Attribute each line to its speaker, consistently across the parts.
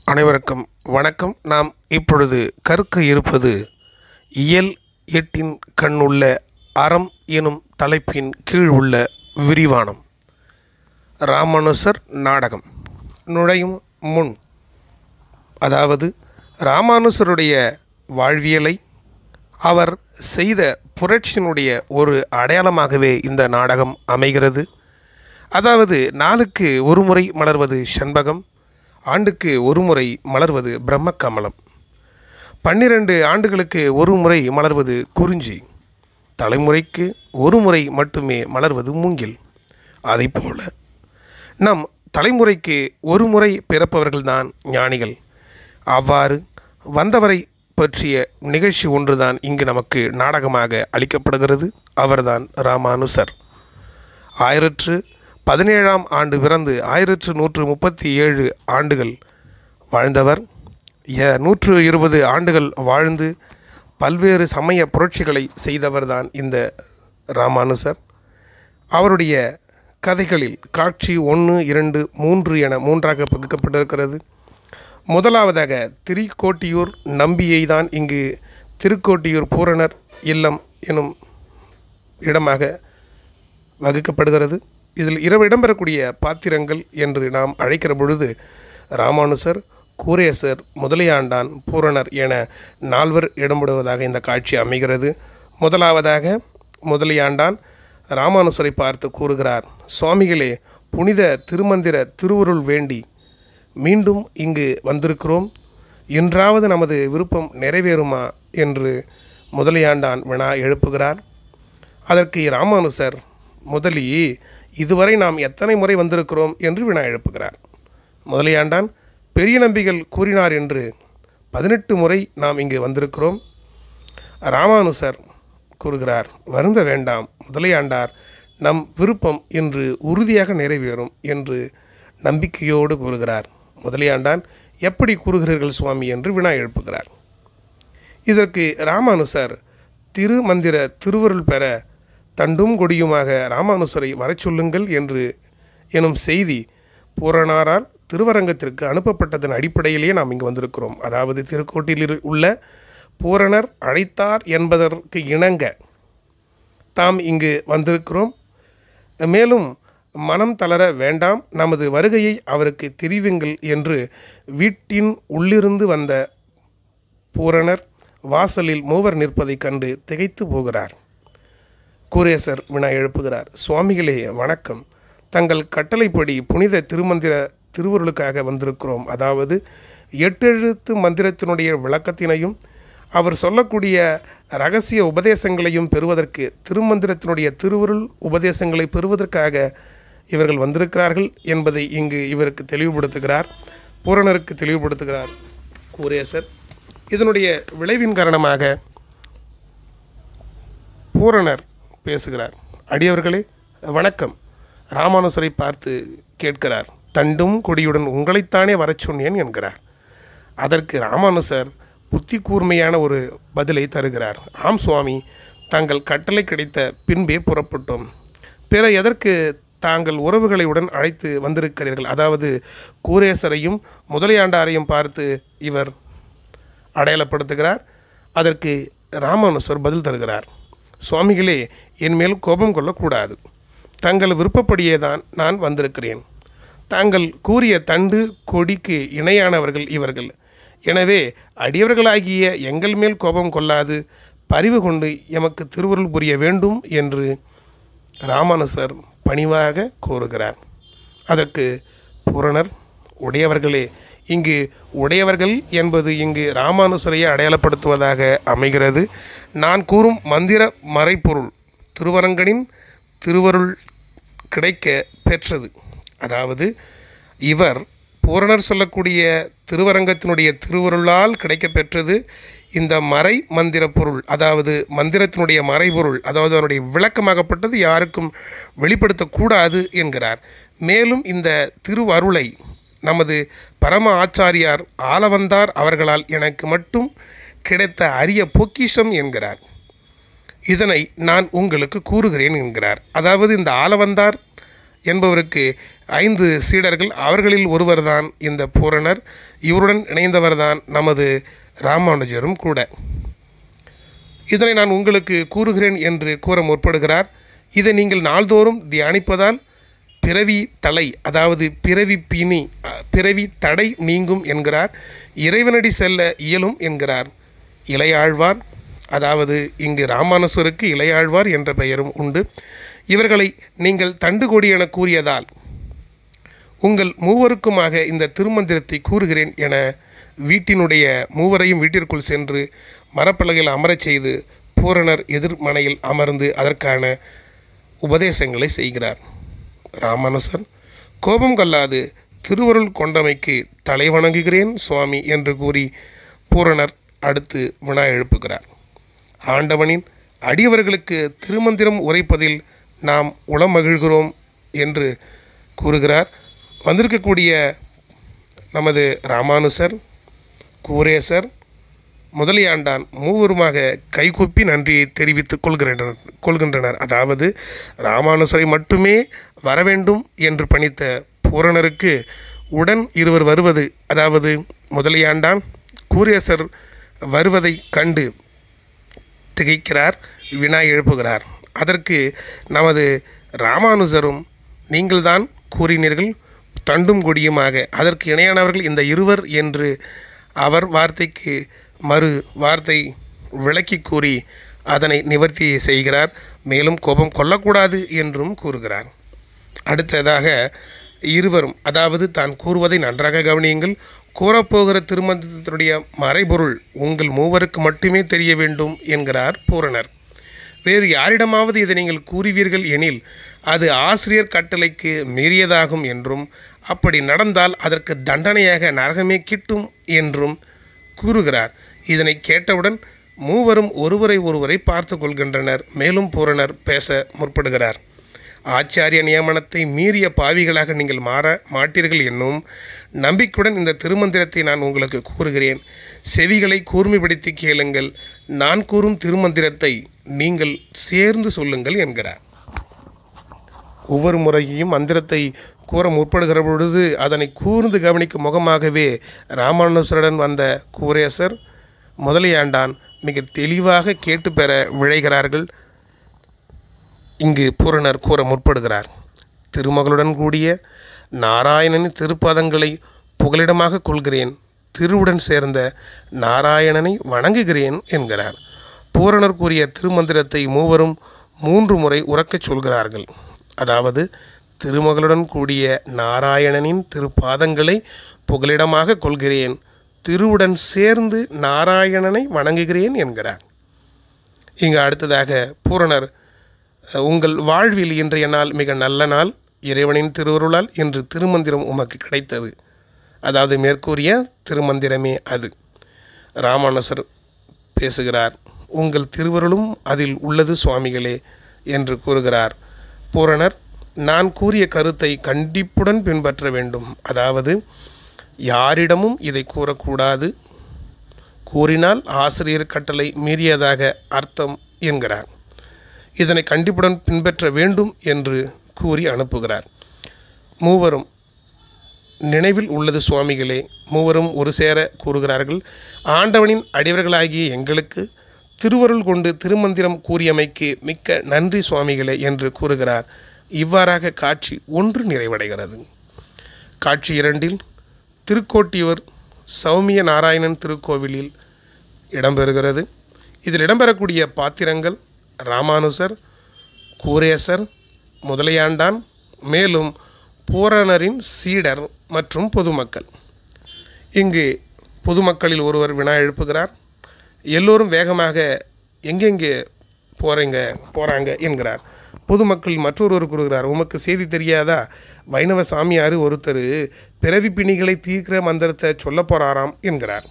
Speaker 1: அனைவருக்கும் வணக்கம் நாம் இப்பொழுது கற்க இருப்பது இயல் எட்டின் கண்ணுள்ள அறம் எனும் தலைப்பின் கீழ் உள்ள விரிவானம் ராமானுசர் நாடகம் நுழையும் முன் அதாவது ராமானுசருடைய வாழ்வியலை அவர் செய்த புரட்சியினுடைய ஒரு அடையாளமாகவே இந்த நாடகம் அமைகிறது அதாவது நாளுக்கு ஒரு முறை மலர்வது செண்பகம் ஆண்டுக்கு ஒரு முறை மலர்வது பிரம்மகமலம் பன்னிரண்டு ஆண்டுகளுக்கு ஒரு முறை மலர்வது குறிஞ்சி தலைமுறைக்கு ஒரு முறை மட்டுமே மலர்வது மூங்கில் அதைப்போல நம் தலைமுறைக்கு ஒரு முறை பிறப்பவர்கள்தான் ஞானிகள் அவ்வாறு வந்தவரை பற்றிய நிகழ்ச்சி ஒன்றுதான் இங்கு நமக்கு நாடகமாக அளிக்கப்படுகிறது அவர்தான் ராமானுசர் ஆயிரத்து பதினேழாம் ஆண்டு பிறந்து ஆயிரத்து நூற்று முப்பத்தி ஏழு ஆண்டுகள் வாழ்ந்தவர் எ- நூற்று இருபது ஆண்டுகள் வாழ்ந்து பல்வேறு சமய புரட்சிகளை செய்தவர்தான் இந்த ராமானுசர் அவருடைய கதைகளில் காட்சி ஒன்று இரண்டு மூன்று என மூன்றாக பகுக்கப்பட்டிருக்கிறது முதலாவதாக திரிக்கோட்டியூர் நம்பியை தான் இங்கு திருக்கோட்டியூர் பூரணர் இல்லம் எனும் இடமாக வகுக்கப்படுகிறது இதில் இரவு இடம்பெறக்கூடிய பாத்திரங்கள் என்று நாம் அழைக்கிற பொழுது ராமானுசர் கூரேசர் முதலியாண்டான் பூரணர் என நால்வர் இடம்பெறுவதாக இந்த காட்சி அமைகிறது முதலாவதாக முதலியாண்டான் ராமானுசரை பார்த்து கூறுகிறார் சுவாமிகளே புனித திருமந்திர திருவருள் வேண்டி மீண்டும் இங்கு வந்திருக்கிறோம் இன்றாவது நமது விருப்பம் நிறைவேறுமா என்று முதலியாண்டான் வினா எழுப்புகிறார் அதற்கு ராமானுசர் முதலி இதுவரை நாம் எத்தனை முறை வந்திருக்கிறோம் என்று வினா எழுப்புகிறார் முதலியாண்டான் பெரிய நம்பிகள் கூறினார் என்று பதினெட்டு முறை நாம் இங்கு வந்திருக்கிறோம் ராமானுசர் கூறுகிறார் வருந்த வேண்டாம் முதலியாண்டார் நம் விருப்பம் இன்று உறுதியாக நிறைவேறும் என்று நம்பிக்கையோடு கூறுகிறார் முதலியாண்டான் எப்படி கூறுகிறீர்கள் சுவாமி என்று வினா எழுப்புகிறார் இதற்கு ராமானுசர் திருமந்திர திருவருள் பெற தண்டும் கொடியுமாக ராமானுசரை வரச் சொல்லுங்கள் என்று எனும் செய்தி பூரணாரால் திருவரங்கத்திற்கு அனுப்பப்பட்டதன் அடிப்படையிலேயே நாம் இங்கு வந்திருக்கிறோம் அதாவது திருக்கோட்டில் உள்ள பூரணர் அழைத்தார் என்பதற்கு இணங்க தாம் இங்கு வந்திருக்கிறோம் மேலும் மனம் தளர வேண்டாம் நமது வருகையை அவருக்கு தெரிவிங்கள் என்று வீட்டின் உள்ளிருந்து வந்த பூரணர் வாசலில் மூவர் நிற்பதைக் கண்டு திகைத்து போகிறார் கூரேசர் வினா எழுப்புகிறார் சுவாமிகளே வணக்கம் தங்கள் கட்டளைப்படி புனித திருமந்திர திருவருளுக்காக வந்திருக்கிறோம் அதாவது எட்டெழுத்து மந்திரத்தினுடைய விளக்கத்தினையும் அவர் சொல்லக்கூடிய ரகசிய உபதேசங்களையும் பெறுவதற்கு திருமந்திரத்தினுடைய திருவருள் உபதேசங்களை பெறுவதற்காக இவர்கள் வந்திருக்கிறார்கள் என்பதை இங்கு இவருக்கு தெளிவுபடுத்துகிறார் பூரணருக்கு தெளிவுபடுத்துகிறார் கூரேசர் இதனுடைய விளைவின் காரணமாக பூரணர் பேசுகிறார் அடியவர்களே வணக்கம் ராமானுசரை பார்த்து கேட்கிறார் தண்டும் கொடியுடன் உங்களைத்தானே வரச் சொன்னேன் என்கிறார் அதற்கு ராமானுசர் புத்தி கூர்மையான ஒரு பதிலை தருகிறார் ஆம் சுவாமி தங்கள் கட்டளை கிடைத்த பின்பே புறப்பட்டோம் பிற எதற்கு தாங்கள் உறவுகளையுடன் அழைத்து வந்திருக்கிறீர்கள் அதாவது கூரேசரையும் முதலியாண்டாரையும் பார்த்து இவர் அடையாளப்படுத்துகிறார் அதற்கு ராமானுசர் பதில் தருகிறார் சுவாமிகளே என் மேல் கோபம் கொள்ளக்கூடாது தங்கள் விருப்பப்படியே தான் நான் வந்திருக்கிறேன் தாங்கள் கூறிய தண்டு கொடிக்கு இணையானவர்கள் இவர்கள் எனவே அடியவர்களாகிய எங்கள் மேல் கோபம் கொள்ளாது பரிவு கொண்டு எமக்கு திருவருள் புரிய வேண்டும் என்று ராமானுசர் பணிவாக கூறுகிறார் அதற்கு பூரணர் உடையவர்களே இங்கு உடையவர்கள் என்பது இங்கு ராமானுசரையை அடையாளப்படுத்துவதாக அமைகிறது நான் கூறும் மந்திர மறைப்பொருள் திருவரங்கனின் திருவருள் கிடைக்க பெற்றது அதாவது இவர் பூரணர் சொல்லக்கூடிய திருவரங்கத்தினுடைய திருவருளால் கிடைக்கப் பெற்றது இந்த மறை மந்திர பொருள் அதாவது மந்திரத்தினுடைய மறைபொருள் அதாவது அதனுடைய விளக்கமாகப்பட்டது யாருக்கும் வெளிப்படுத்தக்கூடாது என்கிறார் மேலும் இந்த திருவருளை நமது பரம ஆச்சாரியார் ஆளவந்தார் அவர்களால் எனக்கு மட்டும் கிடைத்த அரிய பொக்கிஷம் என்கிறார் இதனை நான் உங்களுக்கு கூறுகிறேன் என்கிறார் அதாவது இந்த ஆளவந்தார் என்பவருக்கு ஐந்து சீடர்கள் அவர்களில் ஒருவர்தான் இந்த பூரணர் இவருடன் இணைந்தவர்தான் நமது ராமானுஜரும் கூட இதனை நான் உங்களுக்கு கூறுகிறேன் என்று கூற முற்படுகிறார் இதை நீங்கள் நாள்தோறும் தியானிப்பதால் பிறவி தலை அதாவது பிறவி பிணி அ, பிறவி தடை நீங்கும் என்கிறார் இறைவனடி செல்ல இயலும் என்கிறார் இளையாழ்வார் அதாவது இங்கு ராமானுசருக்கு இளையாழ்வார் என்ற பெயரும் உண்டு இவர்களை நீங்கள் தண்டுகொடி என கூறியதால் உங்கள் மூவருக்குமாக இந்த திருமந்திரத்தை கூறுகிறேன் என வீட்டினுடைய மூவரையும் வீட்டிற்குள் சென்று மரப்பலகையில் அமரச் செய்து பூரணர் எதிர்மனையில் அமர்ந்து அதற்கான உபதேசங்களை செய்கிறார் ராமானுசர் கோபம் கொள்ளாது திருவருள் கொண்டமைக்கு தலை வணங்குகிறேன் சுவாமி என்று கூறி பூரணர் அடுத்து வினா எழுப்புகிறார் ஆண்டவனின் அடியவர்களுக்கு திருமந்திரம் உரைப்பதில் நாம் உளமகிழ்கிறோம் என்று கூறுகிறார் வந்திருக்கக்கூடிய நமது ராமானுசர் கூரேசர் முதலியாண்டான் மூவருமாக கைகூப்பி நன்றியை தெரிவித்துக் கொள்கின்றனர் கொள்கின்றனர் அதாவது ராமானுசரை மட்டுமே வரவேண்டும் என்று பணித்த பூரணருக்கு உடன் இருவர் வருவது அதாவது முதலியாண்டான் கூரேசர் வருவதை கண்டு திகைக்கிறார் வினா எழுப்புகிறார் அதற்கு நமது ராமானுஜரும் நீங்கள்தான் கூறினீர்கள் தண்டும் கொடியுமாக அதற்கு இணையானவர்கள் இந்த இருவர் என்று அவர் வார்த்தைக்கு மறு வார்த்தை விளக்கி கூறி அதனை நிவர்த்தி செய்கிறார் மேலும் கோபம் கொள்ளக்கூடாது என்றும் கூறுகிறார் அடுத்ததாக இருவரும் அதாவது தான் கூறுவதை நன்றாக கவனியுங்கள் கூறப்போகிற திருமந்தத்தினுடைய மறைபொருள் உங்கள் மூவருக்கு மட்டுமே தெரிய வேண்டும் என்கிறார் பூரணர் வேறு யாரிடமாவது இதை நீங்கள் கூறுவீர்கள் எனில் அது ஆசிரியர் கட்டளைக்கு மீறியதாகும் என்றும் அப்படி நடந்தால் அதற்கு தண்டனையாக நரகமே கிட்டும் என்றும் கூறுகிறார் இதனை கேட்டவுடன் மூவரும் ஒருவரை ஒருவரை பார்த்து கொள்கின்றனர் மேலும் பூரணர் பேச முற்படுகிறார் ஆச்சாரிய நியமனத்தை மீறிய பாவிகளாக நீங்கள் மாற மாட்டீர்கள் என்னும் நம்பிக்கையுடன் இந்த திருமந்திரத்தை நான் உங்களுக்கு கூறுகிறேன் செவிகளை கூர்மைப்படுத்தி கேளுங்கள் நான் கூறும் திருமந்திரத்தை நீங்கள் சேர்ந்து சொல்லுங்கள் என்கிறார் ஒவ்வொரு முறையும் மந்திரத்தை கூற முற்படுகிற பொழுது அதனை கூர்ந்து கவனிக்கும் முகமாகவே ராமானுசருடன் வந்த கூரேசர் முதலியாண்டான் மிக தெளிவாக கேட்டு பெற விழைகிறார்கள் இங்கு பூரணர் கூற முற்படுகிறார் திருமகளுடன் கூடிய நாராயணனின் திருப்பதங்களை புகலிடமாக கொள்கிறேன் திருவுடன் சேர்ந்த நாராயணனை வணங்குகிறேன் என்கிறார் பூரணர் கூறிய திருமந்திரத்தை மூவரும் மூன்று முறை உறக்கச் சொல்கிறார்கள் அதாவது திருமகளுடன் கூடிய நாராயணனின் திருப்பாதங்களை புகலிடமாக கொள்கிறேன் திருவுடன் சேர்ந்து நாராயணனை வணங்குகிறேன் என்கிறார் இங்கு அடுத்ததாக பூரணர் அஹ், உங்கள் வாழ்வில் இன்றைய நாள் மிக நல்ல நாள் இறைவனின் திருவருளால் இன்று திருமந்திரம் உமக்கு கிடைத்தது அதாவது மேற்கூறிய திருமந்திரமே அது ராமானுசர் பேசுகிறார் உங்கள் திருவருளும் அதில் உள்ளது சுவாமிகளே என்று கூறுகிறார் பூரணர் நான் கூறிய கருத்தை கண்டிப்புடன் பின்பற்ற வேண்டும் அதாவது யாரிடமும் இதை கூறக்கூடாது கூறினால் ஆசிரியர் கட்டளை மீறியதாக அர்த்தம் என்கிறார் இதனை கண்டிப்புடன் பின்பற்ற வேண்டும் என்று கூறி அனுப்புகிறார் மூவரும் நினைவில் உள்ளது சுவாமிகளே மூவரும் ஒரு சேர கூறுகிறார்கள் ஆண்டவனின் அடிவர்களாகிய எங்களுக்கு திருவருள் கொண்டு திருமந்திரம் கூறியமைக்கு மிக்க நன்றி சுவாமிகளே என்று கூறுகிறார் இவ்வாறாக காட்சி ஒன்று நிறைவடைகிறது காட்சி இரண்டில் திருக்கோட்டியூர் சௌமிய நாராயணன் திருக்கோவிலில் இடம்பெறுகிறது இதில் இடம்பெறக்கூடிய பாத்திரங்கள் ராமானுசர் கூரேசர் முதலியாண்டான் மேலும் பூரணரின் சீடர் மற்றும் பொதுமக்கள் இங்கு பொதுமக்களில் ஒருவர் வினா எழுப்புகிறார் எல்லோரும் வேகமாக எங்கெங்கே போகிறீங்க போகிறாங்க என்கிறார் பொதுமக்கள் மற்றொருவர் கூறுகிறார் உமக்கு செய்தி தெரியாதா வைணவ சாமியார் ஒருத்தர் பிறவி பிணிகளை தீர்க்கிற மந்திரத்தை சொல்ல போகிறாராம் என்கிறார்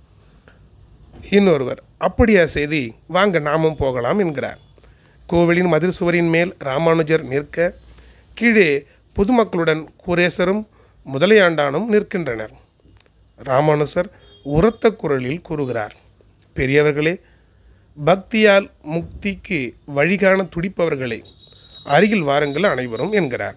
Speaker 1: இன்னொருவர் அப்படியா செய்தி வாங்க நாமும் போகலாம் என்கிறார் கோவிலின் மதில் சுவரின் மேல் ராமானுஜர் நிற்க கீழே பொதுமக்களுடன் குரேசரும் முதலியாண்டானும் நிற்கின்றனர் ராமானுசர் உரத்த குரலில் கூறுகிறார் பெரியவர்களே பக்தியால் முக்திக்கு வழிகாண துடிப்பவர்களே அருகில் வாருங்கள் அனைவரும் என்கிறார்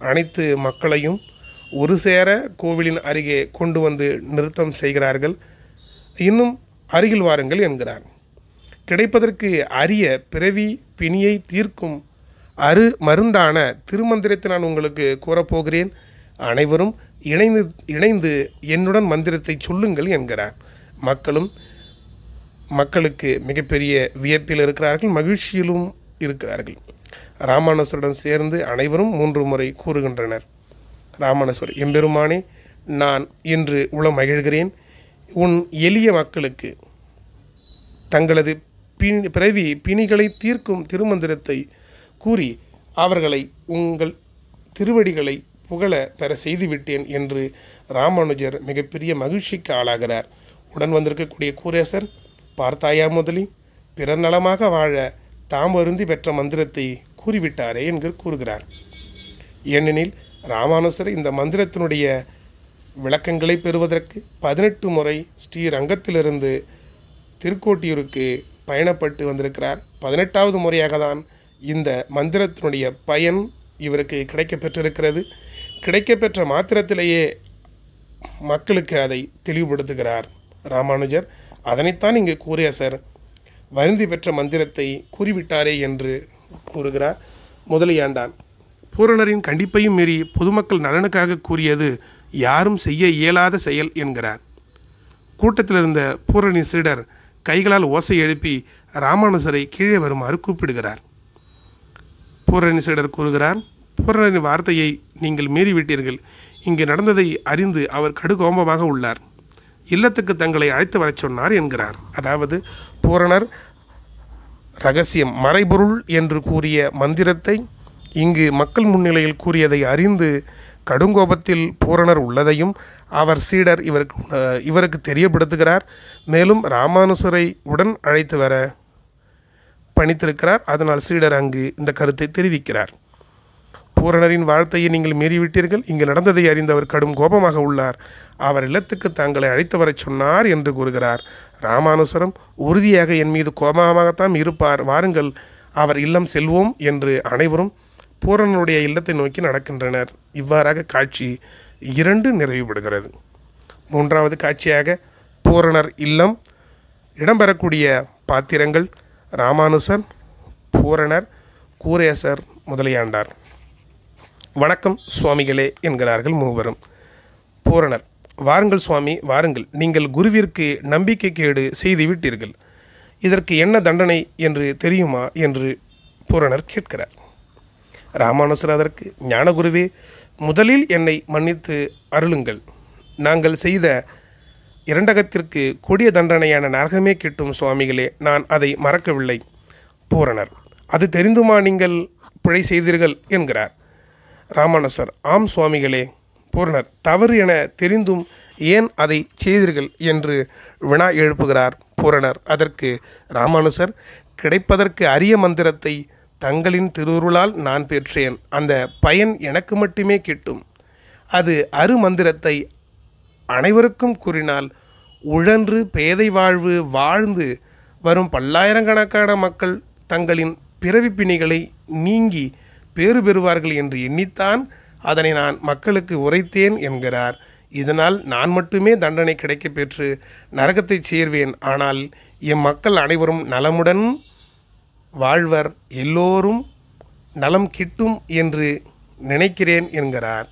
Speaker 1: அனைத்து மக்களையும் ஒரு சேர கோவிலின் அருகே கொண்டு வந்து நிறுத்தம் செய்கிறார்கள் இன்னும் அருகில் வாருங்கள் என்கிறார் கிடைப்பதற்கு அரிய பிறவி பிணியை தீர்க்கும் அரு மருந்தான திருமந்திரத்தை நான் உங்களுக்கு கூறப்போகிறேன் அனைவரும் இணைந்து இணைந்து என்னுடன் மந்திரத்தை சொல்லுங்கள் என்கிறார் மக்களும் மக்களுக்கு மிகப்பெரிய வியப்பில் இருக்கிறார்கள் மகிழ்ச்சியிலும் இருக்கிறார்கள் ராமானுசருடன் சேர்ந்து அனைவரும் மூன்று முறை கூறுகின்றனர் ராமானுசர் எம்பெருமானே நான் இன்று உள மகிழ்கிறேன் உன் எளிய மக்களுக்கு தங்களது பிணி பிறவி பிணிகளை தீர்க்கும் திருமந்திரத்தை கூறி அவர்களை உங்கள் திருவடிகளை புகழ பெற செய்துவிட்டேன் என்று ராமானுஜர் மிகப்பெரிய மகிழ்ச்சிக்கு ஆளாகிறார் உடன் வந்திருக்கக்கூடிய கூரேசர் பார்த்தாயா முதலி பிறர் நலமாக வாழ தாம் அருந்தி பெற்ற மந்திரத்தை கூறிவிட்டாரே என்று கூறுகிறார் ஏனெனில் ராமானுசர் இந்த மந்திரத்தினுடைய விளக்கங்களை பெறுவதற்கு பதினெட்டு முறை ஸ்ரீரங்கத்திலிருந்து திருக்கோட்டியூருக்கு பயணப்பட்டு வந்திருக்கிறார் பதினெட்டாவது முறையாக தான் இந்த மந்திரத்தினுடைய பயன் இவருக்கு கிடைக்கப் பெற்றிருக்கிறது கிடைக்கப் பெற்ற மாத்திரத்திலேயே மக்களுக்கு அதை தெளிவுபடுத்துகிறார் ராமானுஜர் அதனைத்தான் இங்கு கூறியசர் வருந்தி பெற்ற மந்திரத்தை கூறிவிட்டாரே என்று கூறுகிறார் முதலியாண்டான் பூரணரின் கண்டிப்பையும் மீறி பொதுமக்கள் நலனுக்காக கூறியது யாரும் செய்ய இயலாத செயல் என்கிறார் கூட்டத்தில் இருந்த பூரணி சீடர் கைகளால் ஓசை எழுப்பி ராமானுசரை கீழே வருமாறு கூப்பிடுகிறார் பூரணி சீடர் கூறுகிறார் பூரணரின் வார்த்தையை நீங்கள் மீறிவிட்டீர்கள் இங்கு நடந்ததை அறிந்து அவர் கடுகோபமாக உள்ளார் இல்லத்துக்கு தங்களை அழைத்து வரச் சொன்னார் என்கிறார் அதாவது பூரணர் ரகசியம் மறைபொருள் என்று கூறிய மந்திரத்தை இங்கு மக்கள் முன்னிலையில் கூறியதை அறிந்து கடுங்கோபத்தில் பூரணர் உள்ளதையும் அவர் சீடர் இவருக்கு அஹ், இவருக்கு தெரியப்படுத்துகிறார் மேலும் ராமானுசரை உடன் அழைத்து வர பணித்திருக்கிறார் அதனால் சீடர் அங்கு இந்த கருத்தை தெரிவிக்கிறார் பூரணரின் வார்த்தையை நீங்கள் மீறிவிட்டீர்கள் இங்கு நடந்ததை அறிந்தவர் கடும் கோபமாக உள்ளார் அவர் இல்லத்துக்கு தாங்களை அழைத்து வரச் சொன்னார் என்று கூறுகிறார் ராமானுசரம் உறுதியாக என் மீது கோபமாகத்தான் இருப்பார் வாருங்கள் அவர் இல்லம் செல்வோம் என்று அனைவரும் பூரணனுடைய இல்லத்தை நோக்கி நடக்கின்றனர் இவ்வாறாக காட்சி இரண்டு நிறைவுபடுகிறது மூன்றாவது காட்சியாக பூரணர் இல்லம் இடம்பெறக்கூடிய பாத்திரங்கள் ராமானுசர் பூரணர் கூரேசர் முதலியாண்டார் வணக்கம் சுவாமிகளே என்கிறார்கள் மூவரும் பூரணர் வாருங்கள் சுவாமி வாருங்கள் நீங்கள் குருவிற்கு நம்பிக்கை கேடு செய்து விட்டீர்கள் இதற்கு என்ன தண்டனை என்று தெரியுமா என்று பூரணர் கேட்கிறார் ராமானுசர் அதற்கு ஞானகுருவே முதலில் என்னை மன்னித்து அருளுங்கள் நாங்கள் செய்த இரண்டகத்திற்கு கொடிய தண்டனையான நரகமே கிட்டும் சுவாமிகளே நான் அதை மறக்கவில்லை பூரணர் அது தெரிந்துமா நீங்கள் பிழை செய்தீர்கள் என்கிறார் ராமானுசர் ஆம் சுவாமிகளே பூரணர் தவறு என தெரிந்தும் ஏன் அதை செய்தீர்கள் என்று வினா எழுப்புகிறார் பூரணர் அதற்கு ராமானுசர் கிடைப்பதற்கு அரிய மந்திரத்தை தங்களின் திருவுருளால் நான் பெற்றேன் அந்த பயன் எனக்கு மட்டுமே கிட்டும் அது அரு மந்திரத்தை அனைவருக்கும் கூறினால் உழன்று பேதை வாழ்வு வாழ்ந்து வரும் பல்லாயிரக்கணக்கான மக்கள் தங்களின் பிறவி பிணிகளை நீங்கி பேறு பெறுவார்கள் என்று எண்ணித்தான் அதனை நான் மக்களுக்கு உரைத்தேன் என்கிறார் இதனால் நான் மட்டுமே தண்டனை கிடைக்கப் பெற்று நரகத்தைச் சேர்வேன் ஆனால் எம் மக்கள் அனைவரும் நலமுடன் வாழ்வர் எல்லோரும் நலம் கிட்டும் என்று நினைக்கிறேன் என்கிறார்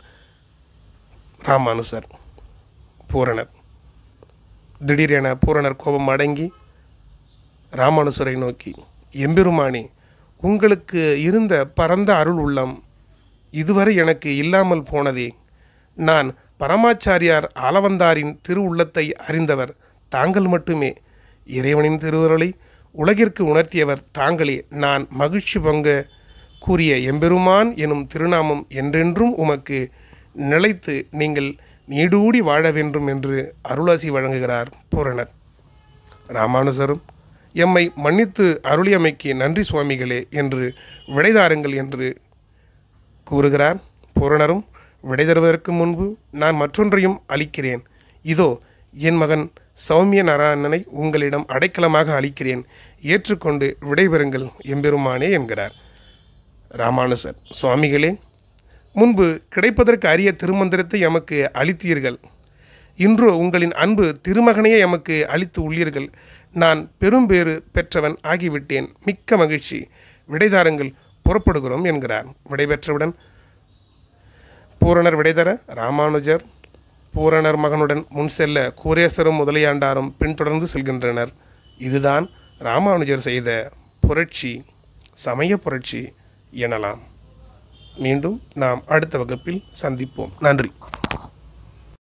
Speaker 1: ராமானுசர் பூரணர் திடீரென பூரணர் கோபம் அடங்கி ராமானுசரை நோக்கி எம்பெருமானே உங்களுக்கு இருந்த பரந்த அருள் உள்ளம் இதுவரை எனக்கு இல்லாமல் போனதே நான் பரமாச்சாரியார் ஆலவந்தாரின் திரு உள்ளத்தை அறிந்தவர் தாங்கள் மட்டுமே இறைவனின் திருவுருளை உலகிற்கு உணர்த்தியவர் தாங்களே நான் மகிழ்ச்சி பொங்க கூறிய எம்பெருமான் எனும் திருநாமம் என்றென்றும் உமக்கு நிலைத்து நீங்கள் நீடூடி வாழ வேண்டும் என்று அருளாசி வழங்குகிறார் பூரணர் ராமானுசரும் எம்மை மன்னித்து அருளியமைக்கு நன்றி சுவாமிகளே என்று விடைதாருங்கள் என்று கூறுகிறார் பூரணரும் விடை தருவதற்கு முன்பு நான் மற்றொன்றையும் அளிக்கிறேன் இதோ என் மகன் சௌமிய நாராயணனை உங்களிடம் அடைக்கலமாக அளிக்கிறேன் ஏற்றுக்கொண்டு விடைபெறுங்கள் எம்பெருமானே என்கிறார் ராமானுசர் சுவாமிகளே முன்பு கிடைப்பதற்கு அரிய திருமந்திரத்தை எமக்கு அளித்தீர்கள் இன்றோ உங்களின் அன்பு திருமகனையே எமக்கு அளித்து உள்ளீர்கள் நான் பெரும்பேறு பெற்றவன் ஆகிவிட்டேன் மிக்க மகிழ்ச்சி விடைதாருங்கள் புறப்படுகிறோம் என்கிறார் விடைபெற்றவுடன் பூரணர் விடைதர ராமானுஜர் பூரணர் மகனுடன் முன் செல்ல கூரேசரும் முதலியாண்டாரும் பின்தொடர்ந்து செல்கின்றனர் இதுதான் ராமானுஜர் செய்த புரட்சி சமய புரட்சி எனலாம் மீண்டும் நாம் அடுத்த வகுப்பில் சந்திப்போம் நன்றி